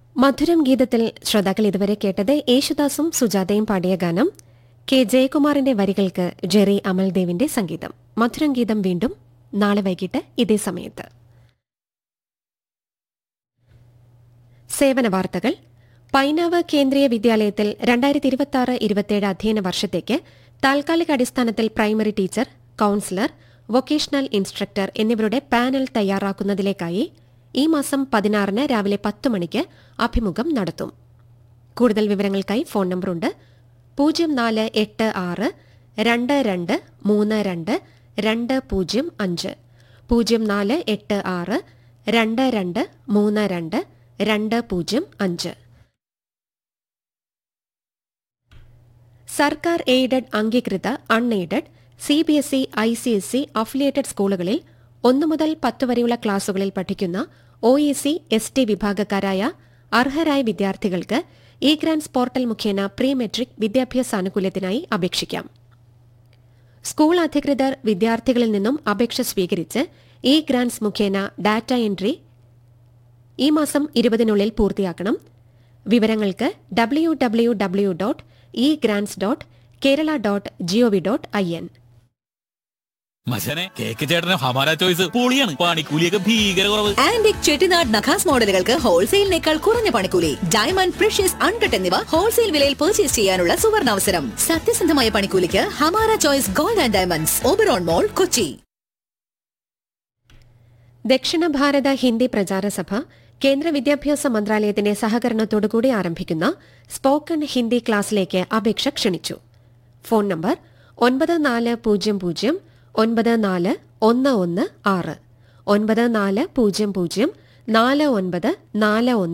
മധുരം ഗീതത്തിൽ ശ്രോതാക്കൾ ഇതുവരെ കേട്ടത് യേശുദാസും സുജാതയും പാടിയ ഗാനം കെ ജയകുമാറിന്റെ വരികൾക്ക് ജെറി അമൽദേവിന്റെ സംഗീതം മധുരം ഗീതം വീണ്ടും നാളെ വൈകിട്ട് ഇതേ സമയത്ത് സേവന വാർത്തകൾ പൈനാവ് കേന്ദ്രീയ വിദ്യാലയത്തിൽ രണ്ടായിരത്തി ഇരുപത്തി ആറ് ഇരുപത്തിയേഴ് അധ്യയന വർഷത്തേക്ക് താൽക്കാലിക അടിസ്ഥാനത്തിൽ primary teacher counsellor vocational instructor എന്നിവരുടെ പാനൽ തയ്യാറാക്കുന്നതിലേക്കായി ഈ മാസം പതിനാറിന് രാവിലെ പത്ത് മണിക്ക് അഭിമുഖം നടത്തും കൂടുതൽ വിവരങ്ങൾക്കായി ഫോൺ നമ്പറുണ്ട് പൂജ്യം നാല് എട്ട് ആറ് രണ്ട് രണ്ട് മൂന്ന് രണ്ട് രണ്ട് പൂജ്യം അഞ്ച് പൂജ്യം നാല് എട്ട് ആറ് രണ്ട് രണ്ട് മൂന്ന് രണ്ട് രണ്ട് പൂജ്യം അഞ്ച് സർക്കാർ എയ്ഡഡ് അംഗീകൃത unaided C B S E I C S E affiliated സ്കൂളുകളിൽ ഒന്നു മുതൽ പത്ത് വരെയുള്ള ക്ലാസുകളിൽ പഠിക്കുന്ന O E C S T വിഭാഗക്കാരായ അർഹരായ വിദ്യാർത്ഥികൾക്ക് ഇ ഗ്രാൻസ് പോർട്ടൽ മുഖേന പ്രീ മെട്രിക് വിദ്യാഭ്യാസ ആനുകൂല്യത്തിനായി അപേക്ഷിക്കാം സ്കൂൾ അധികൃതർ വിദ്യാർത്ഥികളിൽ നിന്നും അപേക്ഷ സ്വീകരിച്ച് ഇ ഗ്രാൻസ് മുഖേന ഡാറ്റ എൻട്രി ഈ മാസം ഇരുപതിനുള്ളിൽ പൂർത്തിയാക്കണം വിവരങ്ങൾക്ക് W W W dot E grants dot Kerala dot GOV dot I N മച്ചനെ കേക്ക് ചേട്ടന് ഹമാര ചോയ്സ് പൊളിയാണ് പണിക്കൂലിയൊക്കെ ഭീകര കുറവ് ആന്റിക് ചെട്ടിനാട് നഖാസ് മോഡലുകൾക്ക് ഹോൾസെയിലിനേക്കാൾ കുറഞ്ഞ പണിക്കൂലി ഡയമണ്ട് പ്രഷ്യസ് അൺകട്ട് എന്നിവ ഹോൾസെയിൽ വിലയിൽ പർച്ചേസ് ചെയ്യാനുള്ള സുവർണാവസരം സത്യസന്ധമായ പണിക്കൂലിക്ക് Hamara choice gold and diamonds Oberon mall Kochi Dakshina Bharata Hindi പ്രചാര സഭ കേന്ദ്ര വിദ്യാഭ്യാസ മന്ത്രാലയത്തിന്റെ സഹകരണത്തോടുകൂടി ആരംഭിക്കുന്ന സ്പോക്കൺ ഹിന്ദി ക്ലാസ്സിലേക്ക് അപേക്ഷ ക്ഷണിച്ചു ഫോൺ നമ്പർ ഒൻപത് നാല് പൂജ്യം പൂജ്യം ഒൻപത് നാല് ഒന്ന് ഒന്ന് ആറ് ഒൻപത് നാല് പൂജ്യം പൂജ്യം നാല് ഒൻപത് നാല് ഒന്ന്